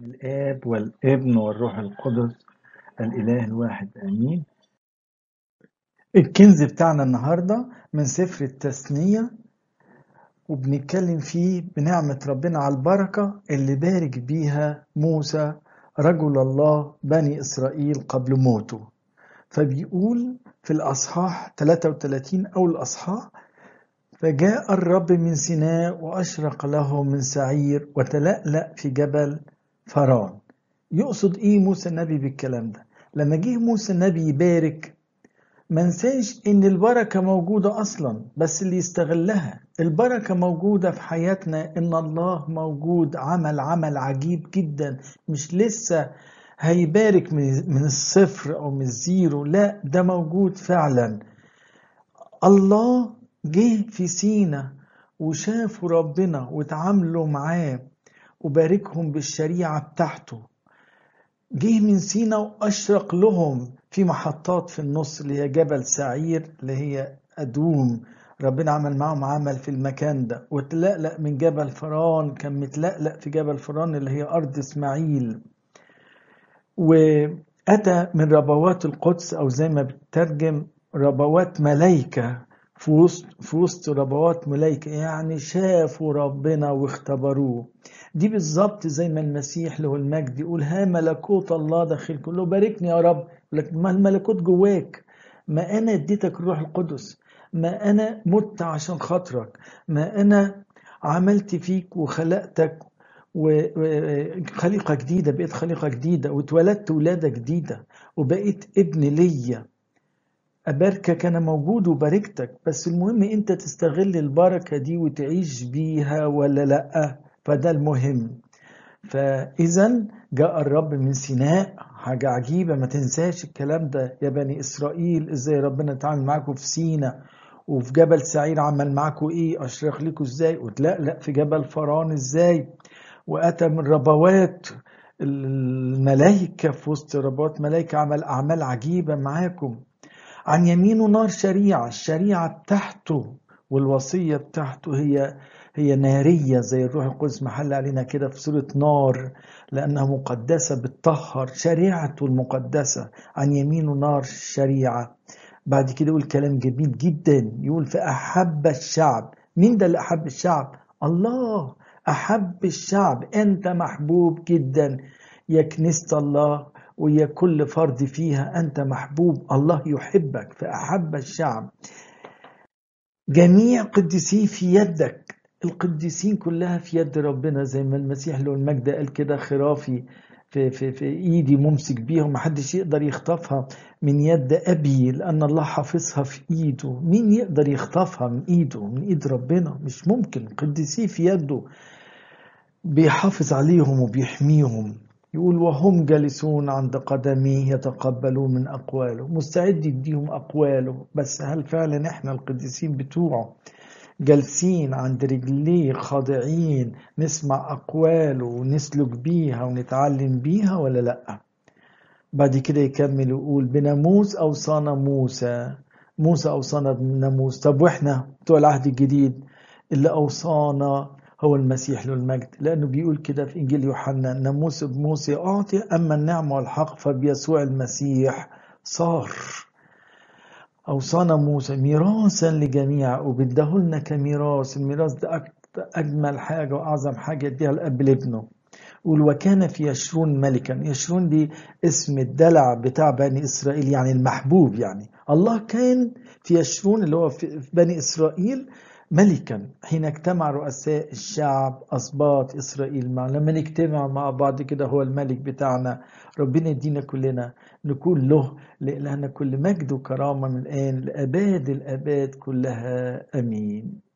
الآب والابن والروح القدس الإله الواحد آمين الكنز بتاعنا النهاردة من سفر التثنية وبنتكلم فيه بنعمة ربنا على البركة اللي بارك بيها موسى رجل الله بني إسرائيل قبل موته فبيقول في الأصحاح 33 أو الأصحاح فجاء الرب من سيناء وأشرق له من سعير وتلألأ في جبل فرعون يقصد ايه موسى النبي بالكلام ده لما جه موسى النبي يبارك ما نساش ان البركه موجوده اصلا بس اللي يستغلها البركه موجوده في حياتنا ان الله موجود عمل عمل عجيب جدا مش لسه هيبارك من الصفر او من الزيرو لا ده موجود فعلا الله جه في سينا وشافوا ربنا وتعاملوا معاه وباركهم بالشريعة بتاعته جه من سينا وأشرق لهم في محطات في النص اللي هي جبل سعير اللي هي أدوم ربنا عمل معاهم عمل في المكان ده وتلقلق من جبل فران كان متلقلق في جبل فران اللي هي أرض إسماعيل وأتى من ربوات القدس أو زي ما بتترجم ربوات ملايكة في وسط في وسط ربوات ملايكة يعني شافوا ربنا واختبروه دي بالظبط زي ما المسيح له المجد يقول ها ملكوت الله داخلكم له باركني يا رب لكن ما الملكوت جواك ما انا اديتك الروح القدس ما انا مت عشان خاطرك ما انا عملت فيك وخلقتك وخليقة جديدة بقيت خليقة جديدة واتولدت ولادة جديدة وبقيت ابن ليا أباركك أنا موجود وباركتك بس المهم أنت تستغل البركة دي وتعيش بيها ولا لأ فده المهم فإذا جاء الرب من سيناء حاجة عجيبة ما تنساش الكلام ده يا بني إسرائيل إزاي ربنا اتعامل معاكم في سيناء وفي جبل سعير عمل معاكم إيه أشرق لكم إزاي وتلقلق في جبل فرعون إزاي وأتى من ربوات الملائكة في وسط ربوات ملائكة عمل أعمال عجيبة معاكم عن يمينه نار شريعة الشريعة بتاعته والوصية بتاعته هي هي نارية زي الروح القدس محل علينا كده في سورة نار لأنها مقدسة بتطهر شريعته المقدسة عن يمينه نار شريعة بعد كده يقول كلام جميل جدا يقول فأحب الشعب مين ده اللي أحب الشعب الله أحب الشعب أنت محبوب جدا يا كنيسة الله ويا كل فرد فيها أنت محبوب الله يحبك فأحب الشعب جميع قديسيه في يدك القديسين كلها في يد ربنا زي ما المسيح له المجد قال كده خرافي في, في, في ايدي ممسك بيها ومحدش يقدر يخطفها من يد ابي لان الله حافظها في ايده مين يقدر يخطفها من ايده من ايد ربنا مش ممكن قديسيه في يده بيحافظ عليهم وبيحميهم يقول وهم جالسون عند قدميه يتقبلون من أقواله مستعد يديهم أقواله بس هل فعلا إحنا القديسين بتوعه جالسين عند رجليه خاضعين نسمع أقواله ونسلك بيها ونتعلم بيها ولا لأ بعد كده يكمل يقول بناموس أوصانا موسى موسى أوصانا بناموس طب وإحنا بتوع العهد الجديد اللي أوصانا هو المسيح له المجد لأنه بيقول كده في إنجيل يوحنا ناموس بموسى أعطي أما النعمة والحق فبيسوع المسيح صار أوصانا موسى ميراثا لجميع وبدهولنا كميراث الميراث ده أجمل حاجة وأعظم حاجة يديها الأب لابنه يقول وكان في يشرون ملكا يشرون دي اسم الدلع بتاع بني إسرائيل يعني المحبوب يعني الله كان في يشرون اللي هو في بني إسرائيل ملكا حين اجتمع رؤساء الشعب أسباط إسرائيل مع لما نجتمع مع بعض كده هو الملك بتاعنا ربنا يدينا كلنا نكون له لإلهنا كل مجد وكرامة من الآن لأباد الآباد كلها أمين